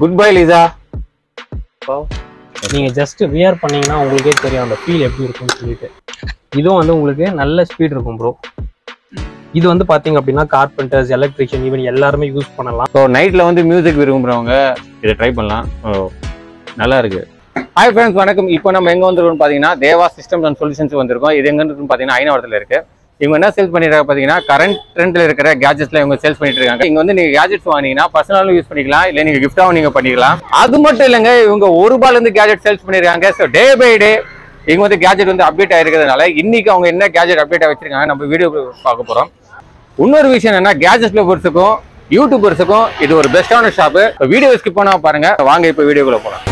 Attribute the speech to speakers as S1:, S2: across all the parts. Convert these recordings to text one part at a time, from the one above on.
S1: Good bye Lisa
S2: நீங்க just wear பண்ணீங்கன்னா உங்களுக்கே தெரியும் அந்த ஃபீல் எப்படி இருக்கும்னு சொல்லிட்டு இதுவும் வந்து உங்களுக்கு நல்ல ஸ்பீட் இருக்கும் ப்ரோ இது வந்து பாத்தீங்க அப்படின்னா கார்பெண்டர்ஸ் எலக்ட்ரிஷியன் ஈவன் எல்லாருமே யூஸ் பண்ணலாம்
S1: ஸோ நைட்டில் வந்து மியூசிக் விரும்புகிறவங்க இதை ட்ரை பண்ணலாம் ஓ நல்லா இருக்கு ஹாய் ஃப்ரெண்ட்ஸ் வணக்கம் இப்போ நம்ம எங்கே வந்திருக்கோம்னு பார்த்தீங்கன்னா தேவா சிஸ்டம்ஸ் அண்ட் சொல்யூஷன்ஸ் வந்திருக்கோம் இது எங்க இருக்குன்னு பார்த்தீங்கன்னா ஐநாவரத்தில் இருக்கு இவங்க என்ன சேல்ஸ் பண்ணிருக்காங்க பார்த்தீங்கன்னா கரண்ட் ட்ரெண்டில் இருக்கிற கேஜெட்ஸ்ல இவங்க சேல்ஸ் பண்ணிட்டு இருக்காங்க இங்க வந்து நீங்க கேஜெட்ஸ் வாங்கினீங்கன்னா பர்சனலும் யூஸ் பண்ணிக்கலாம் இல்லை நீங்க கிஃப்டாவும் நீங்க பண்ணிக்கலாம் அது மட்டும் இல்லைங்க இவங்க ஒரு ரூபாயில இருந்து கேஜெட் சேல்ஸ் பண்ணிருக்காங்க ஸோ டே பை டே இவங்க வந்து கேஜெட் வந்து அப்டேட் ஆயிருக்கிறதுனால இன்னைக்கு அவங்க என்ன கேஜெட் அப்டேட் வச்சிருக்காங்க நம்ம வீடியோ பார்க்க போறோம் இன்னொரு விஷயம் என்னன்னா கேஜெட் லவர்ஸுக்கும் யூடியூபர்ஸுக்கும் இது ஒரு பெஸ்டான ஷாப்பு வீடியோ ஸ்கிப் பண்ணாம பாருங்க வாங்க இப்போ வீடியோக்குள்ள போலாம்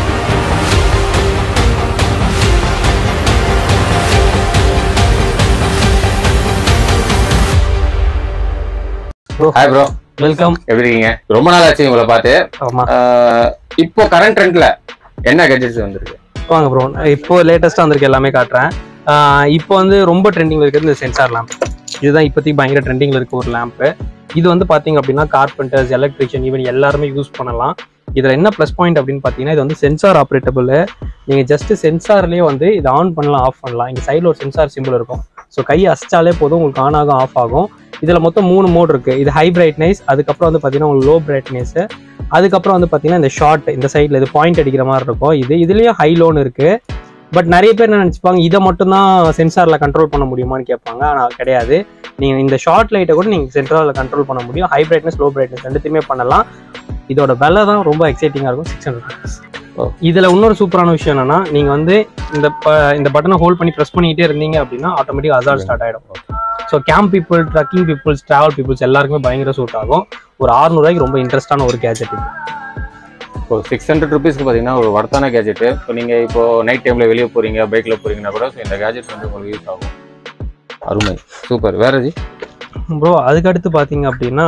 S1: ஹாய் ப்ரோ
S2: வெல்கம்
S1: எப்படி இருக்கீங்க ரொம்ப நாள் ஆச்சு உங்களை பார்த்து
S2: ஆமா
S1: ஆஹ் இப்போ கரண்ட் ட்ரெண்ட்ல என்ன கேஜெட்ஸ் வந்திருக்கு
S2: வாங்க ப்ரோ இப்போ லேட்டஸ்டா வந்திருக்க எல்லாமே காட்டுறேன் ஆஹ் இப்போ வந்து ரொம்ப ட்ரெண்டிங்ல இருக்கிறது இந்த சென்சார் லேம்ப் இதுதான் இப்போதைக்கு பயங்கர ட்ரெண்டிங்ல இருக்க ஒரு லேம்ப் இது வந்து பாத்தீங்க அப்படின்னா கார்பெண்டர்ஸ் எலக்ட்ரிஷியன் ஈவன் எல்லாருமே யூஸ் பண்ணலாம் இதுல என்ன ப்ளஸ் பாயிண்ட் அப்படின்னு பாத்தீங்கன்னா இது வந்து சென்சார் ஆப்ரேட்டபிள் நீங்க ஜஸ்ட் சென்சார்லயே வந்து இதை ஆன் பண்ணலாம் ஆஃப் பண்ணலாம் இங்க சைடில் ஒரு சென்சார் சிம்பிள் இருக்கும் ஸோ கை அசிச்சாலே போதும் உங்களுக்கு ஆன் ஆகும் ஆஃப் ஆகும் இதுல மொத்தம் மூணு மோட் இருக்கு இது ஹை பிரைட்னஸ் அதுக்கப்புறம் வந்து பாத்தீங்கன்னா உங்களுக்கு லோ பிரைட்னஸ் அதுக்கப்புறம் வந்து பாத்தீங்கன்னா இந்த ஷார்ட் இந்த சைடில் இது பாயிண்ட் அடிக்கிற மாதிரி இருக்கும் இது இதுலயும் ஹை லோன் இருக்கு பட் நிறைய பேர் என்ன நினச்சிப்பாங்க இதை மட்டும்தான் சென்சாரில் கண்ட்ரோல் பண்ண முடியுமான்னு கேட்பாங்க ஆனால் கிடையாது நீங்கள் இந்த ஷார்ட் லைட்டை கூட நீங்கள் சென்சாரில் கண்ட்ரோல் பண்ண முடியும் ஹை பிரைட்னஸ் லோ பிரைட்னஸ் ரெண்டுத்தையுமே பண்ணலாம் இதோட விலை தான் ரொம்ப எக்ஸைட்டிங்காக இருக்கும் சிக்ஸ் ஹண்ட்ரட் ருபீஸ்
S1: ஓ.
S2: இதில் இன்னொரு சூப்பரான விஷயம் என்னன்னா நீங்கள் வந்து இந்த ப- இந்த பட்டனை ஹோல்ட் பண்ணி ப்ரெஸ் பண்ணிக்கிட்டே இருந்தீங்க அப்படின்னா ஆட்டோமேட்டிக் அசால் ஸ்டார்ட் ஆகிடும் so camp people trekking peoples travel peoples எல்லாருக்குமே பயங்கர சூட் ஆகும் ஒரு 600 ரூபாய்க்கு ரொம்ப இன்ட்ரெஸ்டான ஒரு கேஜெட் இது
S1: இப்போ சிக்ஸ் ஹண்ட்ரட் ருபீஸ்க்கு பார்த்தீங்கன்னா ஒரு வர்த்தான கேஜெட் இப்போ நீங்க இப்போ நைட் டைம்ல வெளியே போறீங்க பைக்ல போறீங்கன்னா கூட so இந்த கேஜெட் வந்து உங்களுக்கு யூஸ் ஆகும் அருமை சூப்பர் வேற ஜி
S2: ப்ரோ அதுக்கு அடுத்து பார்த்தீங்க அப்படின்னா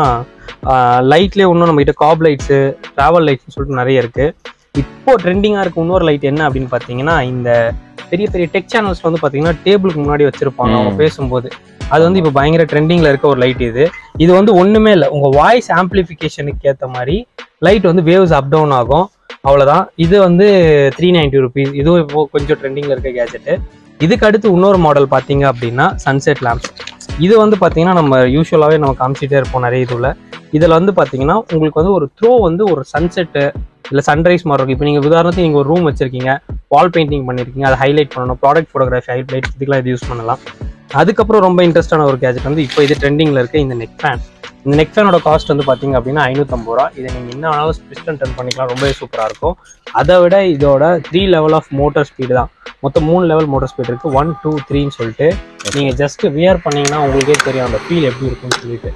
S2: லைட்லேயே இன்னும் நம்ம கிட்ட காப் லைட்ஸு ட்ராவல் லைட்ஸ்னு சொல்லிட்டு நிறைய இருக்கு இப்போ ட்ரெண்டிங்காக இருக்க இன்னொரு லைட் என்ன அப்படின்னு பார்த்தீங்கன்னா இந்த பெரிய பெரிய டெக் சேனல்ஸ் வந்து பார்த்தீங்கன்னா டேபிளுக்கு முன்னாடி வச்சிருப்பாங்க அவங்க
S1: ம்.
S2: பேசும்போது அது வந்து இப்போ பயங்கர ட்ரெண்டிங்கில் இருக்க ஒரு லைட் இது இது வந்து ஒன்றுமே இல்லை உங்கள் வாய்ஸ் ஆம்பிளிஃபிகேஷனுக்கு ஏற்ற மாதிரி லைட் வந்து வேவ்ஸ் அப் டவுன் ஆகும் அவ்வளோதான் இது வந்து த்ரீ நைன்டி ருபீஸ் இதுவும் இப்போ கொஞ்சம் ட்ரெண்டிங்கில் இருக்க கேஜெட்டு இதுக்கு அடுத்து இன்னொரு மாடல் பார்த்தீங்க அப்படின்னா சன்செட் லேம்ப்ஸ் இது வந்து பார்த்தீங்கன்னா நம்ம யூஸ்வலாகவே நம்ம காமிச்சிட்டே இருப்போம் நிறைய இதுல இதில் வந்து பார்த்தீங்கன்னா உங்களுக்கு வந்து ஒரு த்ரோ வந்து ஒரு சன்செட்டு இல்லை சன்ரைஸ் மாதிரி இருக்கும் இப்போ நீங்கள் உதாரணத்துக்கு நீங்கள் ஒரு ரூம் வச்சிருக்கீங்க வால் பெயிண்டிங் பண்ணியிருக்கீங்க அதை ஹைலைட் பண்ணணும் ப்ராடக்ட் ஃபோட்டோகிராஃபி ஹைலைட் இதுக்கெல்லாம் இது யூஸ் பண்ணலாம் அதுக்கப்புறம் ரொம்ப இன்ட்ரெஸ்டான ஒரு கேஜெட் வந்து இப்போ இது ட்ரெண்டிங்கில் இருக்க இந்த நெக் ஃபேன் இந்த நெக் ஃபேனோட காஸ்ட் வந்து பார்த்தீங்க அப்படின்னா ஐநூற்றம்பது ரூபா இதை நீங்கள் என்ன வேணாலும் ஸ்பிஸ்ட் அண்ட் டர்ன் பண்ணிக்கலாம் ரொம்பவே சூப்பராக இருக்கும் அதை விட இதோட three level of motor speed தான் மொத்தம் மூணு லெவல் மோட்டர் ஸ்பீட் இருக்குது ஒன் டூ த்ரீன்னு சொல்லிட்டு நீங்கள் ஜஸ்ட் வியர் பண்ணீங்கன்னா உங்களுக்கே தெரியும் அந்த ஃபீல் எப்படி இருக்கும்னு சொல்லிட்டு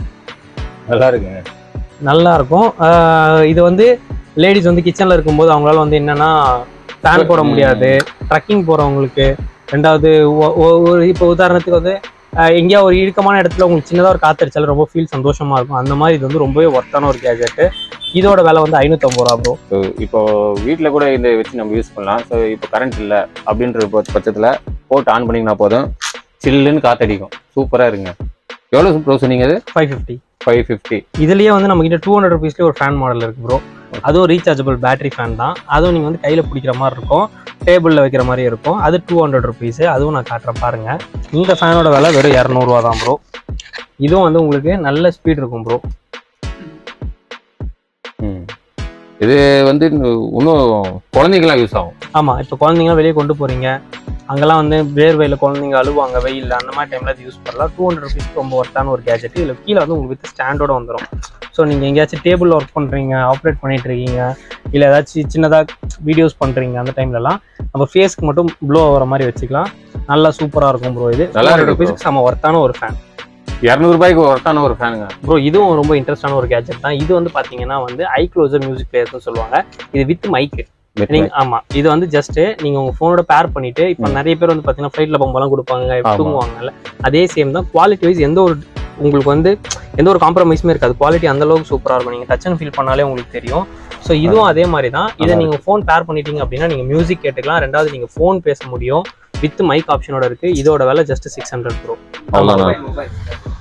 S1: நல்லா இருக்குங்க
S2: நல்லா இருக்கும் ஆஹ் இது வந்து லேடிஸ் வந்து கிச்சனில் இருக்கும்போது அவங்களால வந்து என்னன்னா ஃபேன் போட முடியாது ட்ரக்கிங் போகிறவங்களுக்கு ரெண்டாவது ஒ- ஒ- ஒரு இப்போ உதாரணத்துக்கு வந்து ஆஹ் எங்கேயா ஒரு இறுக்கமான இடத்துல உங்களுக்கு சின்னதாக ஒரு காத்தடிச்சாலும் ரொம்ப ஃபீல் சந்தோஷமா இருக்கும் அந்த மாதிரி இது வந்து ரொம்பவே ஒர்த்தான ஒரு கேஜெட்டு இதோட விலை வந்து ஐநூற்றம்பது ரூபா ப்ரோ
S1: ஸோ இப்போ வீட்டில் கூட இதை வச்சு நம்ம யூஸ் பண்ணலாம் ஸோ இப்போ கரண்ட் இல்லை அப்படின்ற பட்ச- பட்சத்துல போட்டு ஆன் பண்ணிங்கன்னா போதும் சில்லுன்னு காத்தடிக்கும் சூப்பராக இருக்குங்க எவ்வளோ ப்ரோ சொன்னீங்க அது
S2: ஃபைவ் ஃபிஃப்டி
S1: ஃபைவ் ஃபிஃப்டி
S2: இதுலயே வந்து நம்ம கிட்ட டூ ஹண்ட்ரட் ருபீஸ்லேயே ஒரு ஃபேன் மாடல் இருக்கு ப்ரோ அதுவும் ரீசார்ஜபிள் பேட்டரி ஃபேன் தான் அதுவும் நீங்கள் வந்து கையில் பிடிக்கிற மாதிரி இருக்கும் டேபிளில் வைக்கிற மாதிரி இருக்கும் அது டூ ஹண்ட்ரட் ருபீஸு அதுவும் நான் காட்டுறேன் பாருங்க இந்த ஃபேனோட விலை வெறும் இரநூறுவா தான் ப்ரோ இதுவும் வந்து உங்களுக்கு நல்ல ஸ்பீட் இருக்கும் ப்ரோ
S1: ம் இது வந்து இன்னும் குழந்தைங்களாம் யூஸ் ஆகும்
S2: ஆமாம் இப்போ குழந்தைங்களாம் வெளியே கொண்டு போகிறீங்க அங்கெல்லாம் வந்து வேர்வையில் குழந்தைங்க அழுவாங்க வெயில் அந்த மாதிரி டைமில் அது யூஸ் பண்ணலாம் டூ ஹண்ட்ரட் ருபீஸ்க்கு ரொம்ப ஒர்த்தான ஒரு கேஜெட் இதில் கீழே வந்து உங்களுக்கு வித் ஸ்டாண்டோட வந்துடும் ஸோ நீங்கள் எங்கேயாச்சும் டேபிள் ஒர்க் பண்ணுறீங்க ஆப்ரேட் பண்ணிட்டு இருக்கீங்க இல்லை ஏதாச்சும் சின்னதாக வீடியோஸ் பண்ணுறீங்க அந்த டைம்லலாம் நம்ம ஃபேஸ்க்கு மட்டும் ப்ளோ ஆகிற மாதிரி வச்சுக்கலாம் நல்லா சூப்பராக இருக்கும் ப்ரோ இது
S1: நல்லா இருக்கு bro.
S2: ருபீஸ்க்கு செம்ம ஒர்த்தான ஒரு ஃபேன்
S1: இரநூறுபாய்க்கு ஒர்த்தான ஒரு ஃபேனுங்க
S2: ப்ரோ இதுவும் ரொம்ப இன்ட்ரெஸ்டான ஒரு கேஜெட் தான் இது வந்து பார்த்தீங்கன்னா வந்து ஐ க்ளோசர் மியூசிக் பிளேயர்னு சொல்லுவாங்க இது வித் மைக்கு நீங்க ஆமா இது வந்து ஜஸ்ட் நீங்க உங்க போனோட பேர் பண்ணிட்டு இப்ப
S1: ம்.
S2: நிறைய பேர் வந்து பாத்தீங்கன்னா ஃபிளைட்ல போகும்போது கொடுப்பாங்க
S1: ஆமா.
S2: தூங்குவாங்கல்ல அதே சேம் தான் குவாலிட்டி வைஸ் எந்த ஒரு உங்களுக்கு வந்து எந்த ஒரு காம்ப்ரமைஸுமே இருக்காது குவாலிட்டி அந்த அளவுக்கு சூப்பரா இருக்கும் நீங்க டச் அண்ட் ஃபீல் பண்ணாலே உங்களுக்கு தெரியும் ஸோ இதுவும் அதே மாதிரி தான் இதை
S1: நல்லா
S2: நீங்க ஃபோன் பேர் பண்ணிட்டீங்க அப்படின்னா நீங்க மியூசிக் கேட்டுக்கலாம் ரெண்டாவது நீங்க ஃபோன் பேச முடியும் வித் மைக் ஆப்ஷனோட இருக்கு இதோட விலை ஜஸ்ட் சிக்ஸ் ஹண்ட்ரட் ப்ரோ
S1: அவ்வளோதான்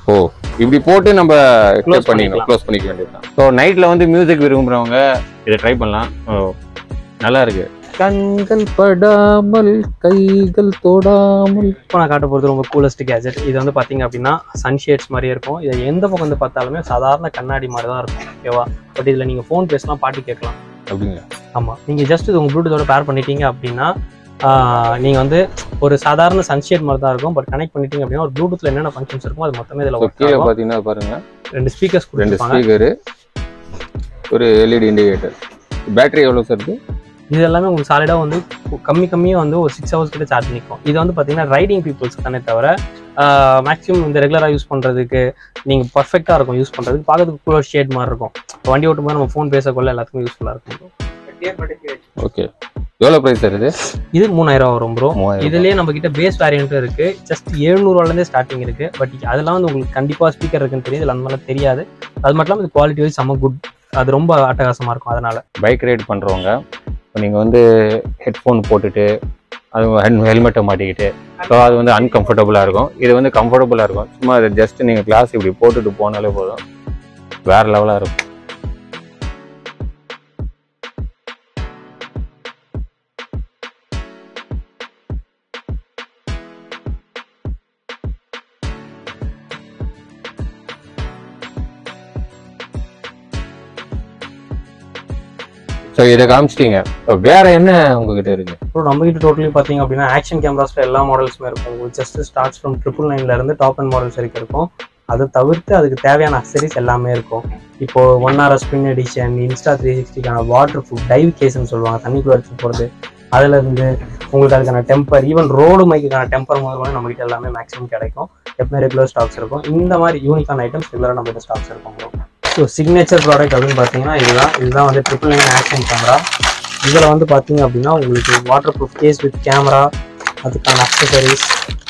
S1: ஓ இப்படி போட்டு நம்ம
S2: Close
S1: க்ளோஸ் பண்ணிக்கணும்
S2: பண்ணிக்கலாம்.
S1: க்ளோஸ் பண்ணிக்க வேண்டியதுதான் ஸோ நைட்டில் வந்து மியூசிக் விரும்புகிறவங்க இதை ட்ரை பண்ணலாம் ஓ நல்லா இருக்கு கண்கள் படாமல் கைகள் தொடாமல்
S2: இப்போ நான் காட்ட போகிறது ரொம்ப கூலஸ்ட் கேஜெட் இது வந்து பார்த்தீங்க அப்படின்னா சன்ஷேட்ஸ் மாதிரியே இருக்கும் இதை எந்த பக்கம் வந்து பார்த்தாலுமே சாதாரண கண்ணாடி மாதிரி தான் இருக்கும் ஓகேவா பட் இதில் நீங்கள் ஃபோன் பேசலாம் பாட்டு கேட்கலாம்
S1: அப்படிங்க
S2: ஆமாம் நீங்கள் ஜஸ்ட் இது உங்கள் ப்ளூடூத்தோட பேர் பண்ணிட்டீங்க அப்படின்னா நீங்கள் வந்து ஒரு சாதாரண சன்ஷேட் மாதிரி தான் இருக்கும் பட் கனெக்ட் பண்ணிட்டீங்க அப்படின்னா ஒரு ப்ளூடூத்தில் என்னென்ன ஃபங்க்ஷன்ஸ் இருக்கும் அது மொத்தமே இதில்
S1: ஸோ
S2: ஒர்க்
S1: கீழே
S2: ஆகும்
S1: பார்த்தீங்கன்னா பாருங்க
S2: ரெண்டு ஸ்பீக்கர்ஸ்
S1: ரெண்டு
S2: கொடுத்துருப்பாங்க
S1: ஸ்பீக்கரு ஒரு எல்இடி இண்டிகேட்டர் பேட்டரி எவ்வளோ சார் இருக்கு
S2: இது எல்லாமே உங்களுக்கு சாலிடாக வந்து கம்மி கம்மியாக வந்து ஒரு சிக்ஸ் ஹவர்ஸ் கிட்ட சார்ஜ் நிற்கும் இது வந்து பார்த்தீங்கன்னா ரைடிங் பீப்புள்ஸ் தானே தவிர மேக்ஸிமம் இந்த ரெகுலராக யூஸ் பண்ணுறதுக்கு நீங்கள் பர்ஃபெக்டாக இருக்கும் யூஸ் பண்ணுறதுக்கு பார்க்கறதுக்கு கூலர் ஷேட் மாதிரி இருக்கும் வண்டி ஓட்டும் போது நம்ம ஃபோன் பேசக்குள்ள எல்லாத்துக்கும் யூஸ்ஃபுல்லாக இருக்கும்
S1: ஓகே எவ்வளோ ப்ரைஸ் சார் இது
S2: இது மூணாயிரம் வரும் ப்ரோ
S1: மூவாயிரம்
S2: இதுலயே நம்ம கிட்ட பேஸ் வேரியன்ட்டும் இருக்கு ஜஸ்ட் எழுநூறுவாலேருந்தே ஸ்டார்டிங் இருக்கு பட் அதெல்லாம் வந்து உங்களுக்கு கண்டிப்பாக ஸ்பீக்கர் இருக்குன்னு தெரியுது இதுல அந்த மாதிரிலாம் தெரியாது அது மட்டும் இல்லாமல் இது குவாலிட்டி வைஸ் செம்ம குட் அது ரொம்ப அட்டகாசமா இருக்கும் அதனால
S1: பைக் ரைட் பண்ணுறவங்க இப்போ நீங்கள் வந்து ஹெட்ஃபோன் போட்டுட்டு அது ஹெல்மெட்டை மாட்டிக்கிட்டு ஸோ அது வந்து அன்கம்ஃபர்டபுளாக இருக்கும் இது வந்து கம்ஃபர்டபுளாக இருக்கும் சும்மா அது ஜஸ்ட் நீங்கள் கிளாஸ் இப்படி போட்டுட்டு போனாலே போதும் வேறு லெவலாக இருக்கும் ஸோ இதை காமிச்சிட்டீங்க ஸோ வேற என்ன உங்ககிட்ட இருக்கு
S2: ஸோ நம்ம கிட்ட டோட்டலி பார்த்தீங்க அப்படின்னா ஆக்ஷன் கேமராஸ்ல எல்லா மாடல்ஸுமே இருக்கும் உங்களுக்கு ஜஸ்ட் ஸ்டார்ட்ஸ் ஃப்ரம் ட்ரிபிள் நைன்ல இருந்து டாப் அண்ட் மாடல்ஸ் வரைக்கும் இருக்கும் அதை தவிர்த்து அதுக்கு தேவையான அக்சரிஸ் எல்லாமே இருக்கும் இப்போ one R spin edition Insta three சிக்ஸ்டிக்கான வாட்டர் ப்ரூஃப் டைவ் கேஸ்ன்னு சொல்லுவாங்க தண்ணிக்குள்ள எடுத்து போகிறது அதுல இருந்து உங்களுக்கு அதுக்கான டெம்பர் ஈவன் ரோடு மைக்குக்கான டெம்பர் முதல் கூட நம்ம கிட்ட எல்லாமே மேக்ஸிமம் கிடைக்கும் எப்பவுமே ரெகுலர் ஸ்டாக்ஸ் இருக்கும் இந்த மாதிரி யூனிக்கான ஐட்டம்ஸ் ரெகுலராக நம்ம கிட்ட ஸ்டாக்ஸ் இருக்கும் ஸோ சிக்னேச்சர் ப்ராடக்ட் அப்படின்னு பார்த்தீங்கன்னா இதுதான் இதுதான் வந்து ட்ரிபிள் நைன் ஆக்ஷன் கேமரா இதில் வந்து பார்த்தீங்க அப்படின்னா உங்களுக்கு water proof case with camera அதுக்கான அக்சசரிஸ்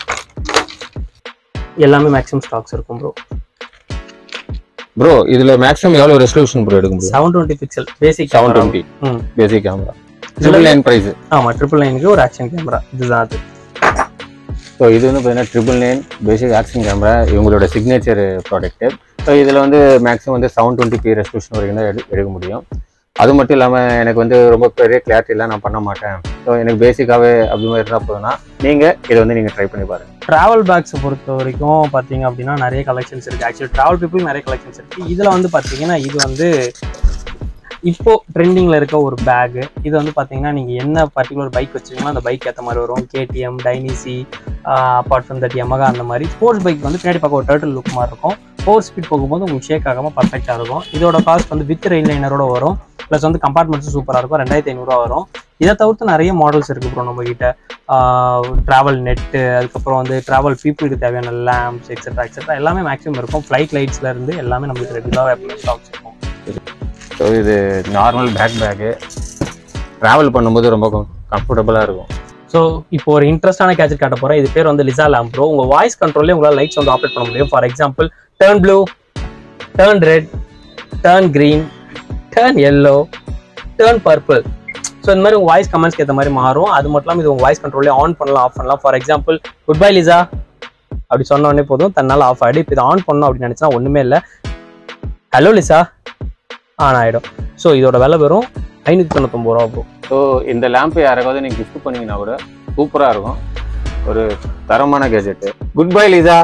S2: எல்லாமே மேக்ஸிமம் ஸ்டாக்ஸ் இருக்கும் ப்ரோ
S1: ப்ரோ இதுல மேக்ஸிமம் எவ்வளவு ரெசல்யூஷன் ப்ரோ எடுக்க முடியும்
S2: seven twenty pixel basic
S1: seven twenty
S2: hmm
S1: basic camera triple nine price
S2: ஆமாம் ட்ரிபிள் நைனுக்கு ஒரு ஆக்ஷன் கேமரா இதுதான் அது
S1: ஸோ இது வந்து பார்த்தீங்கன்னா triple nine basic action camera இவங்களோட சிக்னேச்சர் ப்ராடக்ட்டு ஸோ இதில் வந்து மேக்ஸிமம் வந்து செவன் டுவெண்ட்டி பி ரெசல்யூஷன் வரைக்கும் தான் எடு எடுக்க முடியும் அது மட்டும் இல்லாமல் எனக்கு வந்து ரொம்ப பெரிய கிளாரிட்டிலாம் நான் பண்ண மாட்டேன் ஸோ எனக்கு பேசிக்காகவே அப்படி மாதிரி இருந்தால் போதும்னா நீங்கள் இதை வந்து நீங்கள் ட்ரை பண்ணி பாருங்கள்
S2: ட்ராவல் பேக்ஸை பொறுத்த வரைக்கும் பார்த்தீங்க அப்படின்னா நிறைய கலெக்ஷன்ஸ் இருக்குது ஆக்சுவலி ட்ராவல் பீப்புள் நிறைய கலெக்ஷன்ஸ் இருக்குது இதில் வந்து பார்த்தீங்கன்னா இது வந்து இப்போ ட்ரெண்டிங்கில் இருக்க ஒரு பேகு இது வந்து பார்த்தீங்கன்னா நீங்கள் என்ன பர்டிகுலர் பைக் வச்சுருக்கீங்களோ அந்த பைக் ஏற்ற மாதிரி வரும் கேடிஎம் டைனிசி அப்பார்ட் ஃப்ரம் தட் யமகா அந்த மாதிரி ஸ்போர்ட்ஸ் பைக் வந்து பின்னாடி பார்க்க ஒரு டர்ட்டில் லுக் மாதிரி இருக்கும் ஃபோர் ஸ்பீட் போகும்போது உங்களுக்கு ஷேக் ஆகாமல் பர்ஃபெக்டாக இருக்கும் இதோட காஸ்ட் வந்து வித் ரெயில் லைனரோட வரும் ப்ளஸ் வந்து கம்பார்ட்மெண்ட்ஸும் சூப்பராக இருக்கும் ரெண்டாயிரத்தி ஐநூறுரூவா வரும் இதை தவிர்த்து நிறைய மாடல்ஸ் இருக்குது ப்ரோ நம்ம கிட்ட ட்ராவல் நெட்டு அதுக்கப்புறம் வந்து ட்ராவல் பீப்புளுக்கு தேவையான லேம்ப்ஸ் எக்ஸெட்ரா எக்ஸெட்ரா எல்லாமே மேக்ஸிமம் இருக்கும் ஃப்ளைட் லைட்ஸ்ல இருந்து எல்லாமே நம்மளுக்கு ரெகுலராக ஸ்டாக்ஸ் இருக்கும்
S1: ஸோ இது நார்மல் பேக் பேக்கு ட்ராவல் பண்ணும்போது ரொம்ப கம்ஃபர்டபுளாக இருக்கும்
S2: ஸோ இப்போ ஒரு இன்ட்ரெஸ்டான கேஜெட் காட்ட போறேன் இது பேர் வந்து லிசா லேம்ப் ப்ரோ உங்க வாய்ஸ் கண்ட்ரோல்லே உங்களால் லைட்ஸ் வந்து ஆப்ரேட் பண்ண முடியும் for example turn blue turn red turn green turn yellow turn purple so இந்த மாதிரி உங்க வாய்ஸ் கமெண்ட்ஸ்க்கு ஏற்ற மாதிரி மாறும் அது மட்டும் இல்லாமல் இது உங்க வாய்ஸ் கண்ட்ரோல்லே ஆன் பண்ணலாம் ஆஃப் பண்ணலாம் for example good bye Lisa அப்படி சொன்ன உடனே போதும் தன்னால் ஆஃப் ஆகிடும் இப்போ இதை ஆன் பண்ணணும் அப்படின்னு நினச்சா ஒன்றுமே இல்லை ஹலோ லிசா ஆன் ஆகிடும் ஸோ இதோட விலை வெறும் ஐநூற்றி தொண்ணூத்தொம்பது ரூபா போகும்
S1: ஸோ இந்த லேம்பை யாருக்காவது நீங்கள் கிஃப்ட் பண்ணீங்கன்னா கூட சூப்பராக இருக்கும் ஒரு தரமான gadget good bye Lisa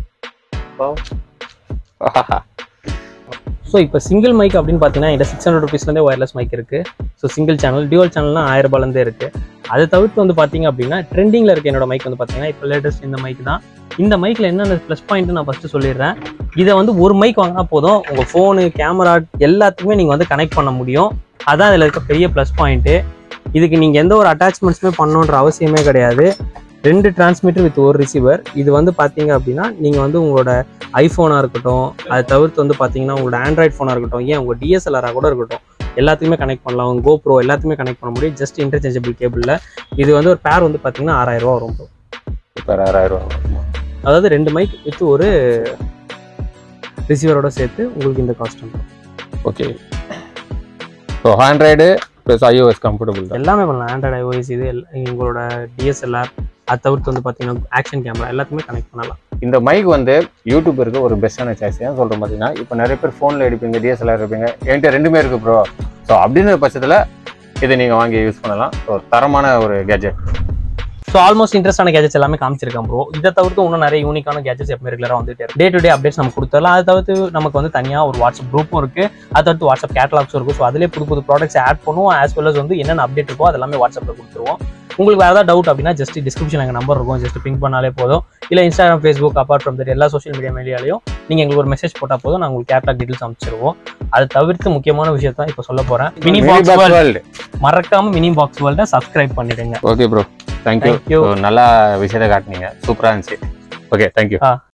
S2: so இப்போ சிங்கிள் மைக் அப்படின்னு பார்த்தீங்கன்னா என்கிட்ட சிக்ஸ் ஹண்ட்ரட் ருபீஸ்லேருந்தே ஒயர்லெஸ் மைக் இருக்குது ஸோ சிங்கிள் சேனல் டியூவல் சேனல்னா ஆயிரம் ரூபாயிலேருந்தே இருக்குது அதை தவிர்த்து வந்து பார்த்தீங்க அப்படின்னா ட்ரெண்டிங்கில் இருக்க என்னோட மைக் வந்து பார்த்தீங்கன்னா இப்போ லேட்டஸ்ட் இந்த மைக் தான் இந்த மைக்கில் என்னென்ன ப்ளஸ் பாயிண்ட் நான் ஃபஸ்ட்டு சொல்லிடுறேன் இதை வந்து ஒரு மைக் வாங்கினா போதும் உங்கள் ஃபோனு கேமரா எல்லாத்துக்குமே நீங்கள் வந்து கனெக்ட் பண்ண முடியும் அதான் இதில் இருக்க பெரிய ப்ளஸ் பாயிண்ட்டு இதுக்கு நீங்கள் எந்த ஒரு அட்டாச்மெண்ட்ஸுமே பண்ணணுன்ற அவசியமே கிடையாது ரெண்டு டிரான்ஸ்மிட்டர் வித் ஒரு ரிசீவர் இது வந்து பார்த்தீங்க அப்படின்னா நீங்கள் வந்து உங்களோட ஐஃபோனாக இருக்கட்டும் அதை தவிர்த்து வந்து பார்த்தீங்கன்னா உங்களோட ஆண்ட்ராய்ட் ஃபோனாக இருக்கட்டும் ஏன் உங்கள் டிஎஸ்எல்ஆராக கூட இருக்கட்டும் எல்லாத்துக்குமே கனெக்ட் பண்ணலாம் உங்கள் கோப்ரோ எல்லாத்துக்குமே கனெக்ட் பண்ண முடியும் ஜஸ்ட் இன்டர்சேஞ்சபிள் கேபிளில் இது வந்து ஒரு பேர் வந்து பார்த்தீங்கன்னா ஆறாயிரம் ரூபா வரும் bro.
S1: இப்போ ஆறாயிரம் ரூபா
S2: அதாவது ரெண்டு மைக் வித் ஒரு ரிசீவரோட சேர்த்து உங்களுக்கு இந்த காஸ்ட் வந்துடும்
S1: okay so Android plus iOS comfortable தான்
S2: எல்லாமே பண்ணலாம் ஆண்ட்ராய்டு ஐஓஎஸ் இது எல்லா- உங்களோட டிஎஸ்எல்ஆர் அது தவிர்த்து வந்து பார்த்தீங்கன்னா ஆக்ஷன் கேமரா எல்லாத்துக்குமே கனெக்ட் பண்ணலாம்
S1: இந்த மைக் வந்து யூடியூபருக்கு ஒரு பெஸ்ட்டான சாய்ஸ் ஏன் சொல்கிறோம் பார்த்தீங்கன்னா இப்போ நிறைய பேர் ஃபோனில் எடுப்பீங்க டிஎஸ்எல்ஆர் எடுப்பீங்க என்கிட்ட ரெண்டுமே இருக்கு ப்ரோ ஸோ அப்படின்ற பட்சத்தில் இதை நீங்கள் வாங்கி யூஸ் பண்ணலாம் ஸோ தரமான ஒரு கேஜெட்
S2: ஸோ ஆல்மோஸ்ட் இன்ட்ரெஸ்டான கேஜெட்ஸ் எல்லாமே காமிச்சிருக்கேன் ப்ரோ இதை தவிர்த்து இன்னும் நிறைய யூனிக்கான கேஜெட்ஸ் எப்பவுமே ரெகுலராக வந்துட்டே இருக்கு டே டு டே அப்டேட்ஸ் நம்ம கொடுத்துடலாம் அதை தவிர்த்து நமக்கு வந்து தனியாக ஒரு வாட்ஸ்அப் குரூப்பும் இருக்கு அதை தவிர்த்து வாட்ஸ்அப் கேட்டலாக்ஸும் இருக்கும் ஸோ அதிலே புது புது ப்ராடக்ட்ஸ் ஆட் பண்ணுவோம் ஆஸ் வெல் as வந்து என்னென்ன அப்டேட் இருக்கோ அது எல்லாமே வாட்ஸ்அப்பில் கொடுத்துருவோம் உங்களுக்கு வேறு ஏதாவது டவுட் அப்படின்னா ஜஸ்ட் டிஸ்கிரிப்ஷன் எங்கள் நம்பர் இருக்கும் ஜஸ்ட் பிங்க் பண்ணாலே போதும் இல்லை Instagram Facebook apart from that எல்லா சோஷியல் மீடியா மீடியாலையும் நீங்கள் எங்களுக்கு ஒரு மெசேஜ் போட்டால் போதும் நான் உங்களுக்கு கேட்டலாக் டீட்டெயில்ஸ் அமைச்சிருவோம் அதை தவிர்த்து முக்கியமான விஷயத்தான் இப்போ சொல்ல போகிறேன் மினி பாக்ஸ் வேர்ல்ட்
S1: வேர்ல்டு
S2: மறக்காம மினி பாக்ஸ் வேர்ல்டை சப்ஸ்கிரைப் பண்ணிடுங்க
S1: okay bro thank you
S2: Thank you.
S1: நல்லா விஷயத்தை காட்டினீங்க சூப்பராக இருந்துச்சு ஓகே தேங்க்யூ
S2: ஆ